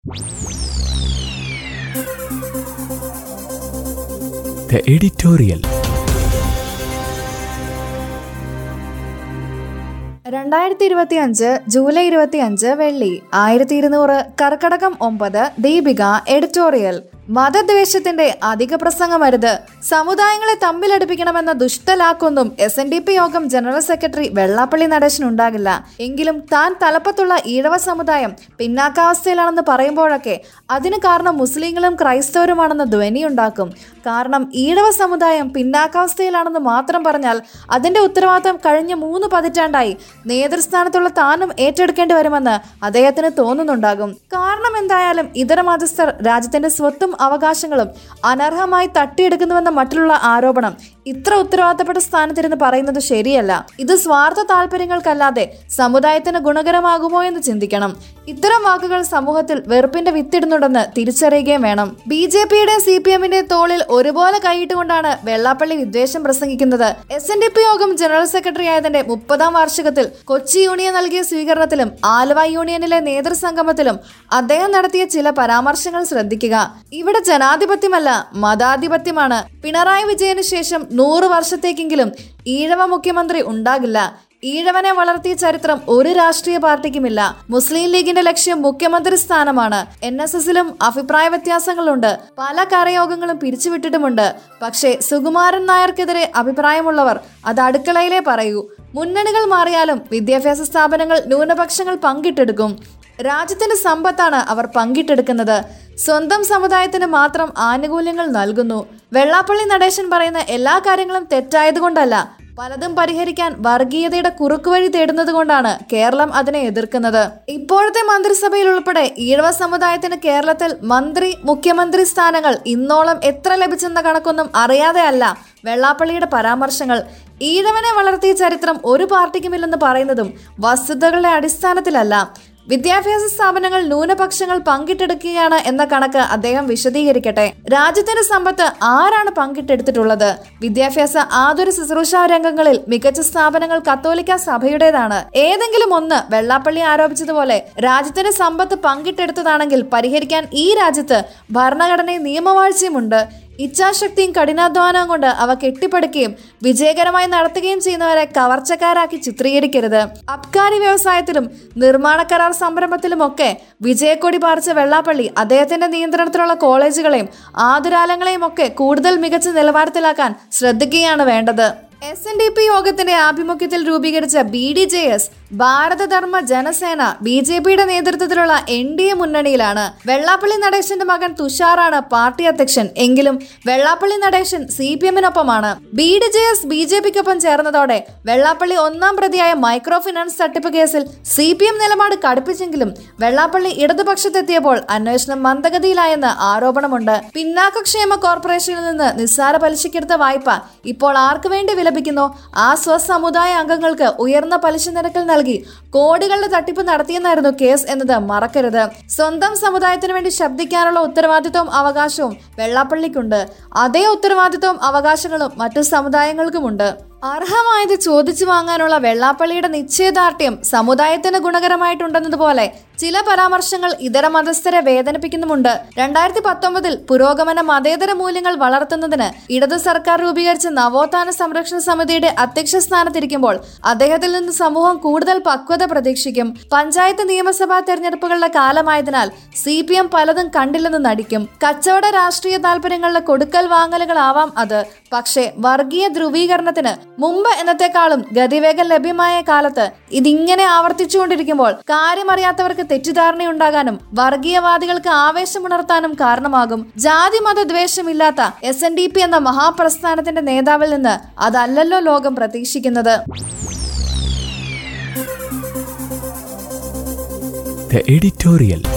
The editorial. രണ്ടായിരത്തി ഇരുപത്തി അഞ്ച് ജൂലൈ ഇരുപത്തി അഞ്ച് വെള്ളി ആയിരത്തി ഇരുന്നൂറ് കർക്കടകം ഒമ്പത് ദീപിക എഡിറ്റോറിയൽ മതദ്വേഷത്തിന്റെ അധിക പ്രസംഗമരുത് സമുദായങ്ങളെ തമ്മിലടുപ്പിക്കണമെന്ന ദുഷ്ടലാക്കൊന്നും S N D P Yogam general secretary Vellappally Natesan ഉണ്ടാകില്ല എങ്കിലും താൻ തലപ്പത്തുള്ള ഈഴവ സമുദായം പിന്നാക്കാവസ്ഥയിലാണെന്ന് പറയുമ്പോഴൊക്കെ അതിന് കാരണം മുസ്ലിങ്ങളും ക്രൈസ്തവരുമാണെന്ന് ധ്വനിയുണ്ടാക്കും കാരണം ഈഴവ സമുദായം പിന്നാക്കാവസ്ഥയിലാണെന്ന് മാത്രം പറഞ്ഞാൽ അതിന്റെ ഉത്തരവാദിത്തം കഴിഞ്ഞ മൂന്ന് പതിറ്റാണ്ടായി നേതൃസ്ഥാനത്തുള്ള താനും ഏറ്റെടുക്കേണ്ടി വരുമെന്ന് അദ്ദേഹത്തിന് തോന്നുന്നുണ്ടാകും കാരണം എന്തായാലും ഇതര മതസ്ഥർ രാജ്യത്തിന്റെ സ്വത്തും അവകാശങ്ങളും അനർഹമായി തട്ടിയെടുക്കുന്നുവെന്ന മറ്റുള്ള ആരോപണം ഇത്ര ഉത്തരവാദിത്തപ്പെട്ട സ്ഥാനത്തിരുന്ന് പറയുന്നത് ശരിയല്ല ഇത് സ്വാർത്ഥ താല്പര്യങ്ങൾക്കല്ലാതെ സമുദായത്തിന് ഗുണകരമാകുമോ എന്ന് ചിന്തിക്കണം ഇത്തരം വാക്കുകൾ സമൂഹത്തിൽ വെറുപ്പിന്റെ വിത്തിടുന്നുണ്ടെന്ന് തിരിച്ചറിയുകയും വേണം ബി ജെ പിയുടെ സി പി എമ്മിന്റെ തോളിൽ ഒരുപോലെ കൈയിട്ടുകൊണ്ടാണ് വെള്ളാപ്പള്ളി വിദ്വേഷം പ്രസംഗിക്കുന്നത് S N D P Yogam general secretary ആയതിന്റെ മുപ്പതാം വാർഷികത്തിൽ കൊച്ചി യൂണിയൻ നൽകിയ സ്വീകരണത്തിലും ആലുവ യൂണിയനിലെ നേതൃസംഗമത്തിലും അദ്ദേഹം നടത്തിയ ചില പരാമർശങ്ങൾ ശ്രദ്ധിക്കുക ഇവിടെ ജനാധിപത്യമല്ല മതാധിപത്യമാണ് പിണറായി വിജയന് ശേഷം നൂറ് വർഷത്തേക്കെങ്കിലും ഈഴവ മുഖ്യമന്ത്രി ഉണ്ടാകില്ല ഈഴവനെ വളർത്തിയ ചരിത്രം ഒരു രാഷ്ട്രീയ പാർട്ടിക്കുമില്ല മുസ്ലിം ലീഗിന്റെ ലക്ഷ്യം മുഖ്യമന്ത്രി സ്ഥാനമാണ് എൻ എസ് എസിലും അഭിപ്രായ വ്യത്യാസങ്ങളുണ്ട് പല കരയോഗങ്ങളും പിരിച്ചുവിട്ടിട്ടുമുണ്ട് പക്ഷേ സുകുമാരൻ നായർക്കെതിരെ അഭിപ്രായമുള്ളവർ അത് അടുക്കളയിലേ പറയൂ മുന്നണികൾ മാറിയാലും വിദ്യാഭ്യാസ സ്ഥാപനങ്ങൾ ന്യൂനപക്ഷങ്ങൾ പങ്കിട്ടെടുക്കും രാജ്യത്തിന്റെ സമ്പത്താണ് അവർ പങ്കിട്ടെടുക്കുന്നത് സ്വന്തം സമുദായത്തിന് മാത്രം ആനുകൂല്യങ്ങൾ നൽകുന്നു വെള്ളാപ്പള്ളി നടേശൻ പറയുന്ന എല്ലാ കാര്യങ്ങളും തെറ്റായതുകൊണ്ടല്ല പലതും പരിഹരിക്കാൻ വർഗീയതയുടെ കുറുക്കുവഴി തേടുന്നത് കൊണ്ടാണ് കേരളം അതിനെ എതിർക്കുന്നത് ഇപ്പോഴത്തെ മന്ത്രിസഭയിൽ ഉൾപ്പെടെ ഈഴവ സമുദായത്തിന് കേരളത്തിൽ മന്ത്രി മുഖ്യമന്ത്രി സ്ഥാനങ്ങൾ ഇന്നോളം എത്ര ലഭിച്ചെന്ന കണക്കൊന്നും അറിയാതെ അല്ല വെള്ളാപ്പള്ളിയുടെ പരാമർശങ്ങൾ ഈഴവനെ വളർത്തിയ ചരിത്രം ഒരു പാർട്ടിക്കുമില്ലെന്ന് പറയുന്നതും വസ്തുതകളുടെ അടിസ്ഥാനത്തിലല്ല വിദ്യാഭ്യാസ സ്ഥാപനങ്ങൾ ന്യൂനപക്ഷങ്ങൾ പങ്കിട്ടെടുക്കുകയാണ് എന്ന കണക്ക് അദ്ദേഹം വിശദീകരിക്കട്ടെ രാജ്യത്തിന്റെ സമ്പത്ത് ആരാണ് പങ്കിട്ടെടുത്തിട്ടുള്ളത് വിദ്യാഭ്യാസ ആതുര ശുശ്രൂഷ രംഗങ്ങളിൽ മികച്ച സ്ഥാപനങ്ങൾ കത്തോലിക്ക സഭയുടേതാണ് ഏതെങ്കിലും ഒന്ന് വെള്ളാപ്പള്ളി ആരോപിച്ചതുപോലെ രാജ്യത്തിന്റെ സമ്പത്ത് പങ്കിട്ടെടുത്തതാണെങ്കിൽ പരിഹരിക്കാൻ ഈ രാജ്യത്ത് ഭരണഘടനയും നിയമവാഴ്ചയുമുണ്ട് ഇച്ഛാശക്തിയും കഠിനാധ്വാനവും കൊണ്ട് അവ കെട്ടിപ്പടുക്കുകയും വിജയകരമായി നടത്തുകയും ചെയ്യുന്നവരെ കവർച്ചക്കാരാക്കി ചിത്രീകരിക്കരുത് അബ്കാരി വ്യവസായത്തിലും നിർമ്മാണ കരാർ സംരംഭത്തിലുമൊക്കെ വിജയക്കൊടി പാറിച്ച വെള്ളാപ്പള്ളി അദ്ദേഹത്തിന്റെ നിയന്ത്രണത്തിലുള്ള കോളേജുകളെയും ആതുരാലയങ്ങളെയും ഒക്കെ കൂടുതൽ മികച്ച നിലവാരത്തിലാക്കാൻ ശ്രദ്ധിക്കുകയാണ് വേണ്ടത് എസ് എൻ ഡി പി യോഗത്തിന്റെ ആഭിമുഖ്യത്തിൽ രൂപീകരിച്ച B D J S Bharath Dharma Janasena B J പിയുടെ നേതൃത്വത്തിലുള്ള എൻ ഡി എ മുന്നണിയിലാണ് വെള്ളാപ്പള്ളി നടേശന്റെ മകൻ തുഷാറാണ് പാർട്ടി അധ്യക്ഷൻ എങ്കിലും വെള്ളാപ്പള്ളി നടേശൻ സി പി എമ്മിനൊപ്പമാണ് B D J S B J പിക്കൊപ്പം ചേർന്നതോടെ വെള്ളാപ്പള്ളി ഒന്നാം പ്രതിയായ മൈക്രോ ഫിനാൻസ് തട്ടിപ്പ് കേസിൽ സി പി എം നിലപാട് കടുപ്പിച്ചെങ്കിലും വെള്ളാപ്പള്ളി ഇടതുപക്ഷത്തെത്തിയപ്പോൾ അന്വേഷണം മന്ദഗതിയിലായെന്ന് ആരോപണമുണ്ട് പിന്നാക്കക്ഷേമ കോർപ്പറേഷനിൽ നിന്ന് നിസ്സാര പലിശയ്ക്കെടുത്ത വായ്പ ഇപ്പോൾ ആർക്കു വേണ്ടി വിലപിക്കുന്നോ ആ സ്വസമുദായ അംഗങ്ങൾക്ക് ഉയർന്ന പലിശ നിരക്കിൽ നൽകി കോടികളുടെ തട്ടിപ്പ് നടത്തിയെന്നായിരുന്നു കേസ് എന്നത് മറക്കരുത് സ്വന്തം സമുദായത്തിന് വേണ്ടി ശബ്ദിക്കാനുള്ള ഉത്തരവാദിത്വവും അവകാശവും വെള്ളാപ്പള്ളിക്കുണ്ട് അതേ ഉത്തരവാദിത്വവും അവകാശങ്ങളും മറ്റു സമുദായങ്ങൾക്കുമുണ്ട് അർഹമായത് ചോദിച്ചു വാങ്ങാനുള്ള വെള്ളാപ്പള്ളിയുടെ നിശ്ചയദാർഢ്യം സമുദായത്തിന് ഗുണകരമായിട്ടുണ്ടെന്നതുപോലെ ചില പരാമർശങ്ങൾ ഇതര മതസ്ഥരെ വേദനിപ്പിക്കുന്നുമുണ്ട് രണ്ടായിരത്തി പത്തൊമ്പതിൽ പുരോഗമന മതേതര മൂല്യങ്ങൾ വളർത്തുന്നതിന് ഇടതു സർക്കാർ രൂപീകരിച്ച നവോത്ഥാന സംരക്ഷണ സമിതിയുടെ അധ്യക്ഷ സ്ഥാനത്തിരിക്കുമ്പോൾ അദ്ദേഹത്തിൽ നിന്ന് സമൂഹം കൂടുതൽ പക്വത പ്രതീക്ഷിക്കും പഞ്ചായത്ത് നിയമസഭാ തെരഞ്ഞെടുപ്പുകളുടെ കാലമായതിനാൽ സി പി എം പലതും കണ്ടില്ലെന്ന് നടിക്കും കച്ചവട രാഷ്ട്രീയ താല്പര്യങ്ങളുടെ കൊടുക്കൽ വാങ്ങലുകളാവാം അത് പക്ഷേ വർഗീയ ധ്രുവീകരണത്തിന് മുമ്പ് എന്നത്തെക്കാളും ഗതിവേഗം ലഭ്യമായ കാലത്ത് ഇതിങ്ങനെ ആവർത്തിച്ചുകൊണ്ടിരിക്കുമ്പോൾ കാര്യമറിയാത്തവർക്ക് തെറ്റിദ്ധാരണയുണ്ടാകാനും വർഗീയവാദികൾക്ക് ആവേശമുണർത്താനും കാരണമാകും ജാതി മത ദ്വേഷമില്ലാത്ത എസ് എൻ ഡി പി എന്ന മഹാപ്രസ്ഥാനത്തിന്റെ നേതാവിൽ നിന്ന് അതല്ലല്ലോ ലോകം പ്രതീക്ഷിക്കുന്നത് The editorial.